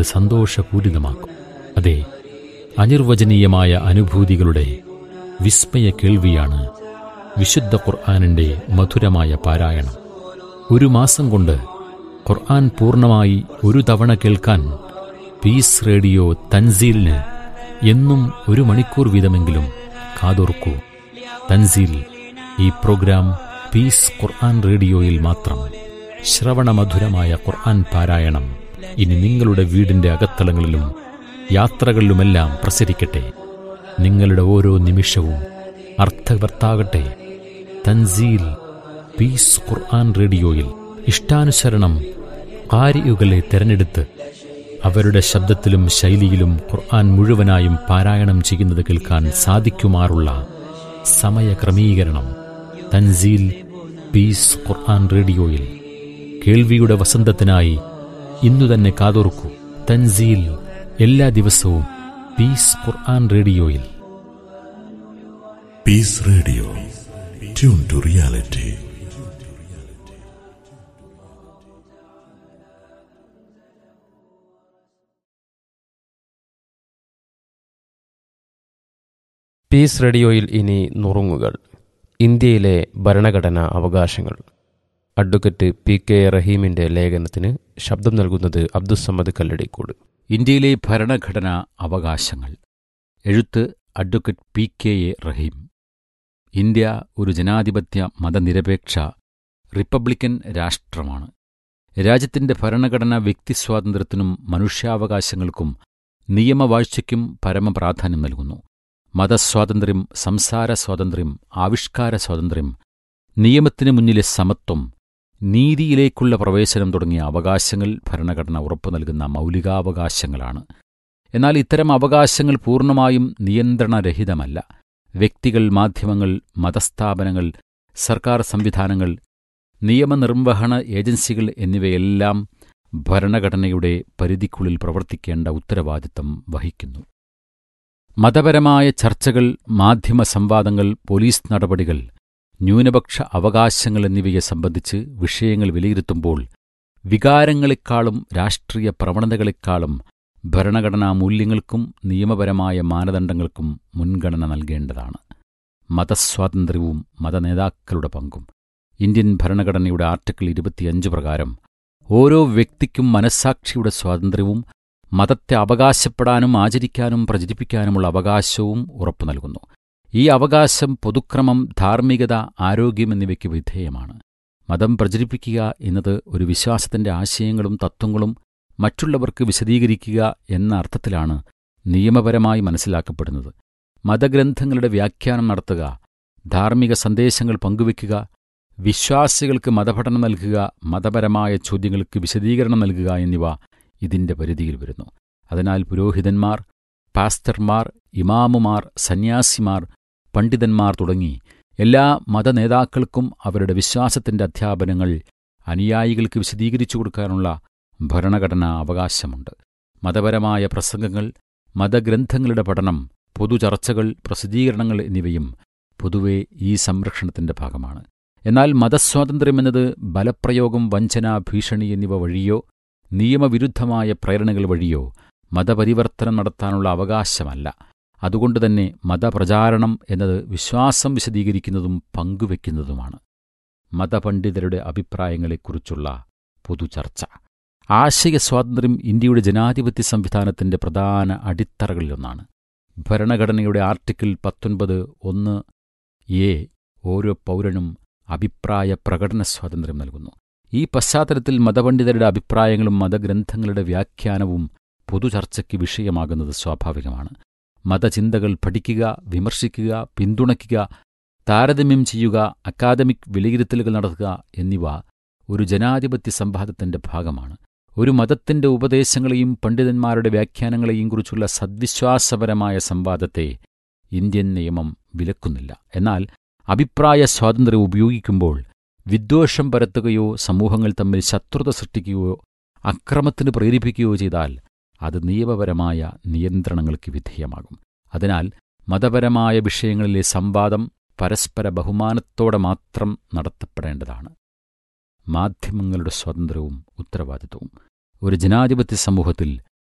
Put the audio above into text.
അത് സന്തോഷപൂരിതമാക്കും അതെ അനിർവചനീയമായ അനുഭൂതികളുടെ വിസ്മയ കേൾവിയാണ് വിശുദ്ധ ഖുർആാനിൻ്റെ മധുരമായ പാരായണം ഒരു മാസം കൊണ്ട് ഖുർആൻ പൂർണ്ണമായി ഒരു തവണ കേൾക്കാൻ പീസ് റേഡിയോ തൻസീലിന് എന്നും ഒരു മണിക്കൂർ വീതമെങ്കിലും കാതോർക്കൂ തൻസീൽ ഈ പ്രോഗ്രാം പീസ് ഖുർആൻ റേഡിയോയിൽ മാത്രം ശ്രവണമധുരമായ ഖുർആൻ പാരായണം ഇനി നിങ്ങളുടെ വീടിന്റെ അകത്തളങ്ങളിലും യാത്രകളിലുമെല്ലാം പ്രസരിക്കട്ടെ നിങ്ങളുടെ ഓരോ നിമിഷവും അർത്ഥവർത്താകട്ടെ തൻസീൽ പീസ് ഖുർആൻ റേഡിയോയിൽ ഇഷ്ടാനുസരണം കാരിയുകളെ തിരഞ്ഞെടുത്ത് അവരുടെ ശബ്ദത്തിലും ശൈലിയിലും ഖുർആൻ മുഴുവനായും പാരായണം ചെയ്യുന്നത് കേൾക്കാൻ സാധിക്കുമാറുള്ള സമയക്രമീകരണം തൻസീൽ പീസ് ഖുർആൻ റേഡിയോയിൽ കേൾവിയുടെ വസന്തത്തിനായി ഇന്നു തന്നെ കാതോർക്കൂ തൻസീൽ എല്ലാ ദിവസവും പീസ് ഖുർആൻ റേഡിയോയിൽ peace radio tune to reality peace റേഡിയോയിൽ ഇനി നുറുങ്ങുകൾ ഇന്ത്യയിലെ ഭരണഘടനാ അവകാശങ്ങൾ അഡ്വക്കേറ്റ് പി കെ റഹീമിന്റെ ലേഖനത്തിന് ശബ്ദം നൽകുന്നത് അബ്ദുസമ്മദ് കല്ലടിക്കോട് ഇന്ത്യയിലെ ഭരണഘടനാ അവകാശങ്ങൾ എഴുത്ത് advocate P K A Raheem India ഒരു ജനാധിപത്യ മതനിരപേക്ഷ റിപ്പബ്ലിക്കൻ രാഷ്ട്രമാണ് രാജ്യത്തിന്റെ ഭരണഘടന വ്യക്തിസ്വാതന്ത്ര്യത്തിനും മനുഷ്യാവകാശങ്ങൾക്കും നിയമവാഴ്ചയ്ക്കും പരമപ്രാധാന്യം നൽകുന്നു മതസ്വാതന്ത്ര്യം സംസാര സ്വാതന്ത്ര്യം ആവിഷ്കാര സ്വാതന്ത്ര്യം നിയമത്തിന് മുന്നിലെ സമത്വം നീതിയിലേക്കുള്ള പ്രവേശനം തുടങ്ങിയ അവകാശങ്ങൾ ഭരണഘടന ഉറപ്പു നൽകുന്ന മൗലികാവകാശങ്ങളാണ് എന്നാൽ ഇത്തരം അവകാശങ്ങൾ പൂർണ്ണമായും നിയന്ത്രണരഹിതമല്ല വ്യക്തികൾ മാധ്യമങ്ങൾ മതസ്ഥാപനങ്ങൾ സർക്കാർ സംവിധാനങ്ങൾ നിയമനിർവഹണ ഏജൻസികൾ എന്നിവയെല്ലാം ഭരണഘടനയുടെ പരിധിക്കുള്ളിൽ പ്രവർത്തിക്കേണ്ട ഉത്തരവാദിത്തം വഹിക്കുന്നു മതപരമായ ചർച്ചകൾ മാധ്യമ സംവാദങ്ങൾ പോലീസ് നടപടികൾ ന്യൂനപക്ഷ അവകാശങ്ങൾ എന്നിവയെ സംബന്ധിച്ച് വിഷയങ്ങൾ വിലയിരുത്തുമ്പോൾ വികാരങ്ങളെക്കാളും രാഷ്ട്രീയ പ്രവണതകളെക്കാളും ഭരണഘടനാ മൂല്യങ്ങൾക്കും നിയമപരമായ മാനദണ്ഡങ്ങൾക്കും മുൻഗണന നൽകേണ്ടതാണ് മതസ്വാതന്ത്ര്യവും മതനേതാക്കളുടെ പങ്കും ഇന്ത്യൻ ഭരണഘടനയുടെ ആർട്ടിക്കിൾ ഇരുപത്തിയഞ്ച് പ്രകാരം ഓരോ വ്യക്തിക്കും മനസ്സാക്ഷിയുടെ സ്വാതന്ത്ര്യവും മതത്തെ അവകാശപ്പെടാനും ആചരിക്കാനും പ്രചരിപ്പിക്കാനുമുള്ള അവകാശവും ഉറപ്പു നൽകുന്നു ഈ അവകാശം പൊതുക്രമം ധാർമ്മികത ആരോഗ്യം എന്നിവയ്ക്ക് വിധേയമാണ് മതം പ്രചരിപ്പിക്കുക എന്നത് ഒരു വിശ്വാസത്തിന്റെ ആശയങ്ങളും തത്വങ്ങളും മറ്റുള്ളവർക്ക് വിശദീകരിക്കുക എന്ന അർത്ഥത്തിലാണ് നിയമപരമായി മനസ്സിലാക്കപ്പെടുന്നത് മതഗ്രന്ഥങ്ങളുടെ വ്യാഖ്യാനം നടത്തുക ധാർമ്മിക സന്ദേശങ്ങൾ പങ്കുവയ്ക്കുക വിശ്വാസികൾക്ക് മതപഠനം നൽകുക മതപരമായ ചോദ്യങ്ങൾക്ക് വിശദീകരണം നൽകുക എന്നിവ ഇതിന്റെ പരിധിയിൽ വരുന്നു അതിനാൽ പുരോഹിതന്മാർ പാസ്റ്റർമാർ ഇമാമുമാർ സന്യാസിമാർ പണ്ഡിതന്മാർ തുടങ്ങി എല്ലാ മതനേതാക്കൾക്കും അവരുടെ വിശ്വാസത്തിന്റെ അധ്യാപനങ്ങൾ അനുയായികൾക്ക് വിശദീകരിച്ചു കൊടുക്കാനുള്ള ഭരണഘടനാ അവകാശമുണ്ട് മതപരമായ പ്രസംഗങ്ങൾ മതഗ്രന്ഥങ്ങളുടെ പഠനം പൊതുചർച്ചകൾ പ്രസിദ്ധീകരണങ്ങൾ എന്നിവയും പൊതുവെ ഈ സംരക്ഷണത്തിന്റെ ഭാഗമാണ് എന്നാൽ മതസ്വാതന്ത്ര്യമെന്നത് ബലപ്രയോഗം വഞ്ചന ഭീഷണി എന്നിവ വഴിയോ നിയമവിരുദ്ധമായ പ്രേരണകൾ വഴിയോ മതപരിവർത്തനം നടത്താനുള്ള അവകാശമല്ല അതുകൊണ്ടുതന്നെ മതപ്രചാരണം എന്നത് വിശ്വാസം വിശദീകരിക്കുന്നതും പങ്കുവെക്കുന്നതുമാണ് മതപണ്ഡിതരുടെ അഭിപ്രായങ്ങളെക്കുറിച്ചുള്ള പൊതുചർച്ച ആശയസ്വാതന്ത്ര്യം ഇന്ത്യയുടെ ജനാധിപത്യ സംവിധാനത്തിന്റെ പ്രധാന അടിത്തറകളിലൊന്നാണ് ഭരണഘടനയുടെ ആർട്ടിക്കിൾ പത്തൊൻപത് ഒന്ന് എ ഓരോ പൗരനും അഭിപ്രായ പ്രകടന സ്വാതന്ത്ര്യം നൽകുന്നു ഈ പശ്ചാത്തലത്തിൽ മതപണ്ഡിതരുടെ അഭിപ്രായങ്ങളും മതഗ്രന്ഥങ്ങളുടെ വ്യാഖ്യാനവും പൊതുചർച്ചയ്ക്ക് വിഷയമാകുന്നത് സ്വാഭാവികമാണ് മതചിന്തകൾ പഠിക്കുക വിമർശിക്കുക പിന്തുണയ്ക്കുക താരതമ്യം ചെയ്യുക അക്കാദമിക് വിലയിരുത്തലുകൾ നടത്തുക എന്നിവ ഒരു ജനാധിപത്യ സംവാദത്തിന്റെ ഭാഗമാണ് ഒരു മതത്തിന്റെ ഉപദേശങ്ങളെയും പണ്ഡിതന്മാരുടെ വ്യാഖ്യാനങ്ങളെയും കുറിച്ചുള്ള സദ്വിശ്വാസപരമായ സംവാദത്തെ ഇന്ത്യൻ നിയമം വിലക്കുന്നില്ല എന്നാൽ അഭിപ്രായ സ്വാതന്ത്ര്യം ഉപയോഗിക്കുമ്പോൾ വിദ്വേഷം പരത്തുകയോ സമൂഹങ്ങൾ തമ്മിൽ ശത്രുത സൃഷ്ടിക്കുകയോ അക്രമത്തിന് പ്രേരിപ്പിക്കുകയോ ചെയ്താൽ അത് നിയമപരമായ നിയന്ത്രണങ്ങൾക്ക് വിധേയമാകും അതിനാൽ മതപരമായ വിഷയങ്ങളിലെ സംവാദം പരസ്പര ബഹുമാനത്തോടെ മാത്രം നടത്തപ്പെടേണ്ടതാണ് മാധ്യമങ്ങളുടെ സ്വാതന്ത്ര്യവും ഉത്തരവാദിത്വവും ഒരു ജനാധിപത്യ സമൂഹത്തിൽ